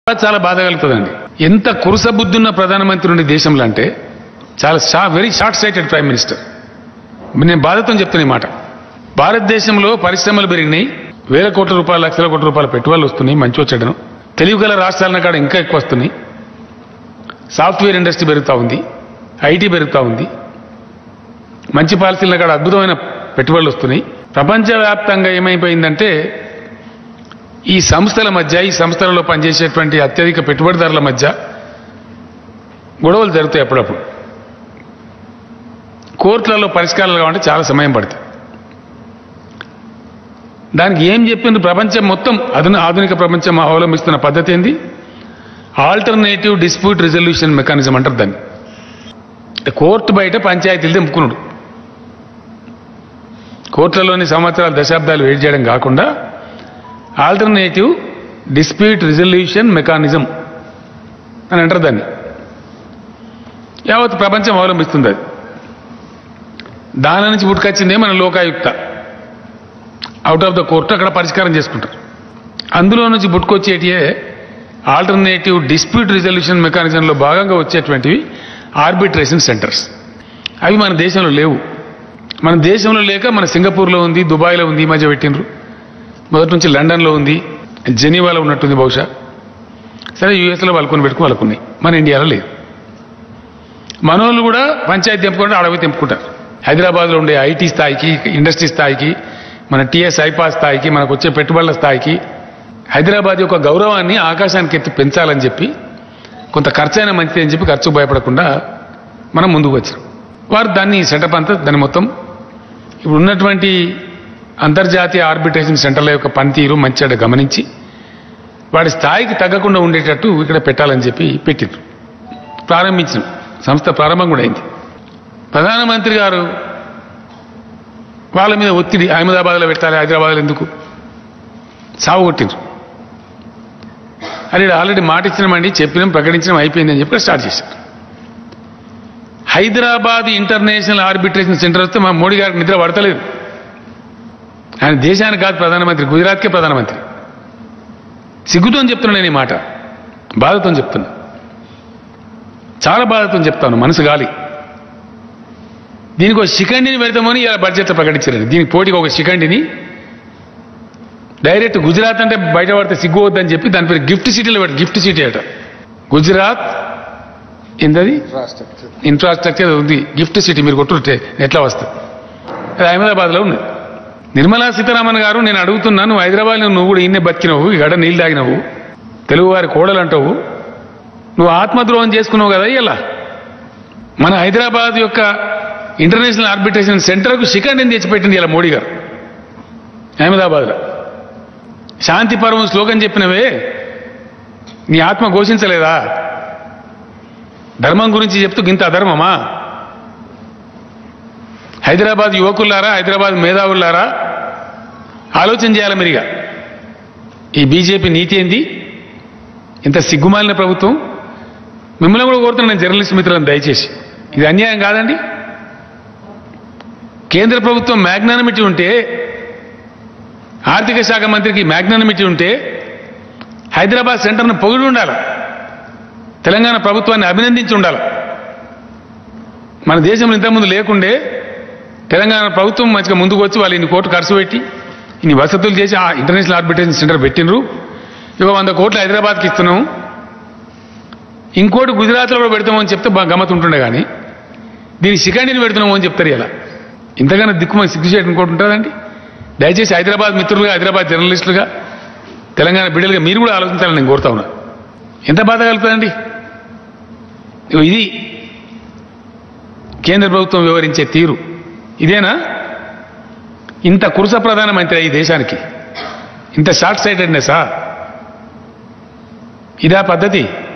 చాలా బాధ కలుగుతుందండి ఎంత కురుస బుద్ధున్న ప్రధానమంత్రి ఉండే దేశంలో అంటే చాలా షా very short sighted prime minister నేను బాధతో చెప్తున్నా ఈ మాట భారతదేశంలో పరిశ్రమలు పెరిగినాయి వేల కోట్ల రూపాయలు లక్షల కోట్ల రూపాయల పెట్టుబడులు వస్తున్నాయి మంచి వచ్చాడను తెలివి గల రాష్ట్రాల కాడ ఇంకా ఎక్కువ వస్తున్నాయి సాఫ్ట్వేర్ ఇండస్ట్రీ పెరుగుతూ ఉంది ఐటీ పెరుగుతూ ఉంది మంచి పాలసీల కాడ అద్భుతమైన పెట్టుబడులు వస్తున్నాయి ప్రపంచవ్యాప్తంగా ఏమైపోయిందంటే ఈ సంస్థల మధ్య ఈ సంస్థలలో పనిచేసేటువంటి అత్యధిక పెట్టుబడిదారుల మధ్య గొడవలు జరుగుతాయి అప్పుడప్పుడు కోర్టులలో పరిష్కారాలు కావాలంటే చాలా సమయం పడుతుంది దానికి ఏం చెప్పింది ప్రపంచం మొత్తం అధున ఆధునిక ప్రపంచం అవలంబిస్తున్న పద్ధతి ఏంది ఆల్టర్నేటివ్ డిస్ప్యూట్ రిజల్యూషన్ మెకానిజం అంటారు దాన్ని అంటే కోర్టు బయట పంచాయతీలు తెంపుకున్నాడు కోర్టులలోని సంవత్సరాలు దశాబ్దాలు వెయిట్ చేయడం కాకుండా ఆల్టర్నేటివ్ డిస్ప్యూట్ రిజల్యూషన్ మెకానిజం అని అంటారు దాన్ని యావత్ ప్రపంచం అవలంబిస్తుంది అది దాని నుంచి పుట్టుకొచ్చిందే మన Lokayukta out of the court అక్కడ పరిష్కారం చేసుకుంటారు అందులో నుంచి పుట్టుకొచ్చేటియే ఆల్టర్నేటివ్ డిస్ప్యూట్ రిజల్యూషన్ మెకానిజంలో భాగంగా వచ్చేటువంటివి ఆర్బిట్రేషన్ సెంటర్స్ అవి మన దేశంలో లేవు మన దేశంలో లేక మన సింగపూర్లో ఉంది దుబాయ్లో ఉంది ఈ మధ్య పెట్టినరు మొదటి నుంచి లండన్లో ఉంది జెనీవాలో ఉన్నట్టుంది బహుశా సరే యూఎస్లో వాళ్ళకొని పెట్టుకుని వాళ్ళకున్నాయి మన ఇండియాలో లేదు మనోళ్ళు కూడా పంచాయతీ తెంపుకుంటే అడవి తెంపుకుంటారు హైదరాబాద్లో ఉండే ఐటీ స్థాయికి ఇండస్ట్రీ స్థాయికి మన టీఎస్ ఐపాస్ స్థాయికి మనకు వచ్చే పెట్టుబడుల స్థాయికి హైదరాబాద్ యొక్క గౌరవాన్ని ఆకాశానికి ఎత్తి పెంచాలని చెప్పి కొంత ఖర్చైనా మంచిది అని చెప్పి ఖర్చు భయపడకుండా మనం ముందుకు వచ్చాం వారు దాన్ని సెటప్ అంతా దాన్ని మొత్తం ఇప్పుడు ఉన్నటువంటి అంతర్జాతీయ ఆర్బిట్రేషన్ సెంటర్ల యొక్క పనితీరు మంచిగా గమనించి వాడి స్థాయికి తగ్గకుండా ఉండేటట్టు ఇక్కడ పెట్టాలని చెప్పి పెట్టిండ్రు ప్రారంభించిన సంస్థ ప్రారంభం కూడా అయింది ప్రధానమంత్రి గారు వాళ్ళ మీద ఒత్తిడి అహ్మదాబాద్లో పెట్టాలి హైదరాబాద్లో ఎందుకు సాగు కొట్టిండ్రు అరే ఆల్రెడీ మాట ఇచ్చినామండి చెప్పినాం ప్రకటించడం అయిపోయింది అని చెప్పి స్టార్ట్ చేశారు హైదరాబాద్ ఇంటర్నేషనల్ ఆర్బిట్రేషన్ సెంటర్ వస్తే మా మోడీ గారికి నిద్ర పడతలేదు ఆయన దేశానికి కాదు ప్రధానమంత్రి గుజరాత్కే ప్రధానమంత్రి సిగ్గుతో చెప్తున్నా నేను ఈ మాట బాధతో చెప్తున్నా చాలా బాధతో చెప్తాను మనసు గాలి దీనికి ఒక శిఖండిని పెడతామని ఇలా బడ్జెట్లో ప్రకటించారు దీనికి పోటీకి ఒక శిఖండిని డైరెక్ట్ గుజరాత్ అంటే బయట పడితే సిగ్గు వద్దని చెప్పి దాని పేరు గిఫ్ట్ సిటీలో పెట్టి గిఫ్ట్ సిటీ అట గుజరాత్ ఏంటది ఇన్ఫ్రాస్ట్రక్చర్ ఉంది గిఫ్ట్ సిటీ మీరు కొట్టుంటే ఎట్లా వస్తుంది అది అహ్మదాబాద్లో ఉంది నిర్మలా సీతారామన్ గారు నేను అడుగుతున్నా నువ్వు హైదరాబాద్లో నువ్వు కూడా ఇన్నే బతికినవు ఈ గడ నీళ్ళు తాగినవు తెలుగువారి కోడలు అంటావు నువ్వు ఆత్మద్రోహం చేసుకున్నావు కదా ఇలా మన హైదరాబాద్ యొక్క ఇంటర్నేషనల్ ఆర్బిట్రేషన్ సెంటర్కు శిఖండిని తెచ్చిపెట్టింది ఇలా మోడీ గారు అహ్మదాబాద్లో శాంతి పర్వం శ్లోకం చెప్పినవే నీ ఆత్మ ఘోషించలేదా ధర్మం గురించి చెప్తూ గింత అధర్మమా హైదరాబాద్ యువకులారా హైదరాబాద్ మేధావులారా ఆలోచన చేయాలి మీరిగా ఈ బీజేపీ నీతి ఏంది ఇంత సిగ్గుమాలిన ప్రభుత్వం మిమ్మల్ని కూడా కోరుతున్నాను నేను జర్నలిస్ట్ మిత్రులను దయచేసి ఇది అన్యాయం కాదండి కేంద్ర ప్రభుత్వం మ్యాగ్నానమిటీ ఉంటే ఆర్థిక శాఖ మంత్రికి మ్యాగ్నానమిటీ ఉంటే హైదరాబాద్ సెంటర్ను పొగిడి ఉండాలి తెలంగాణ ప్రభుత్వాన్ని అభినందించి ఉండాలి మన దేశంలో ఇంతకుముందు లేకుండే తెలంగాణ ప్రభుత్వం మంచిగా ముందుకు వచ్చి వాళ్ళు ఇన్ని కోట్లు ఖర్చు పెట్టి ఇన్ని వసతులు చేసి ఆ ఇంటర్నేషనల్ ఆర్బిట్రేషన్ సెంటర్ పెట్టినరు ఇక వంద కోట్లు హైదరాబాద్కి ఇస్తున్నాం ఇంకోటి గుజరాత్లో కూడా పెడతామని చెప్తే బాగా గమ్మత్ ఉంటుండే కానీ దీని శిఖండిని పెడుతున్నాము అని చెప్తారు ఇలా ఇంతగానో దిక్కుమని సిగ్గు చేయడం ఇంకోటి ఉంటుందండి దయచేసి హైదరాబాద్ మిత్రులుగా హైదరాబాద్ జర్నలిస్టులుగా తెలంగాణ బిడ్డలుగా మీరు కూడా ఆలోచించాలని నేను కోరుతా ఉన్నా ఎంత బాధ కలుగుతుందండి ఇగో ఇది కేంద్ర ప్రభుత్వం వివరించే తీరు ఇదేనా ఇంత కురుస ప్రధానమంత్రి ఈ దేశానికి ఇంత షార్ట్ సైటెడ్నెసా ఇదా పద్ధతి